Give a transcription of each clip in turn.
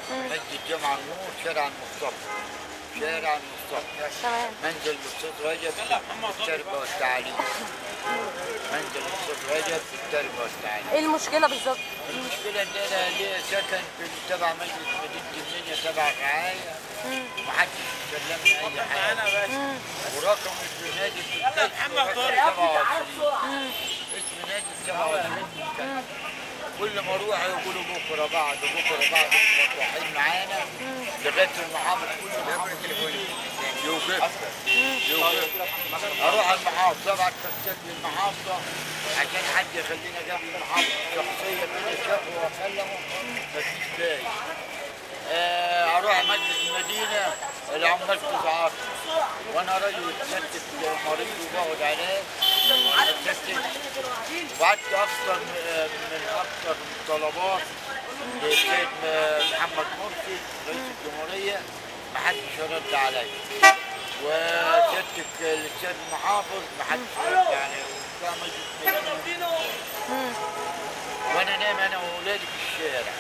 مسجد جمعة النور شارع المصطفى شارع المصطفى تمام منزل الاستاذ رجب في التربية والتعليم منزل الاستاذ رجب في التربية والتعليم ايه المشكله بالظبط المشكلة ان انا ليا سكن في تبع مجلس مدينة المنيا تبع الرعاية ومحدش كلمني اي حاجة مم. ورقم اسم نادي في الكشف رقم 27 اسم نادي 27 كل ما اروح يقولوا بكره بعد بكره بعد متوحين معانا لغايه المحافظ كل محافظ يوقف يوقف اروح المحافظه ابعت تفتات للمحافظه عشان حد يخلينا جنب المحافظ شخصيه كده شافه واكلمه مفيش داعي آه، اروح مجلس المدينه العمال تزعق وانا راجل اتشتت مريض وباخد علاج اتشتت وقعدت اكثر من من اكثر من طلبات للسيد محمد مرسي رئيس الجمهوريه ما حدش رد عليا وسيادتك للسيد المحافظ ما حدش رد عليا وبتاع مجلس المدينه مم. وانا نايم انا واولادي في الشارع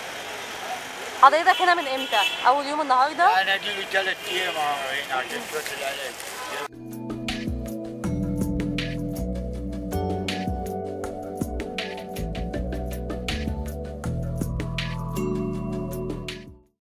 حضرتك هنا من امتى اول يوم النهارده انا دي لي ثلاث ايام هنا عشان شويه العلاج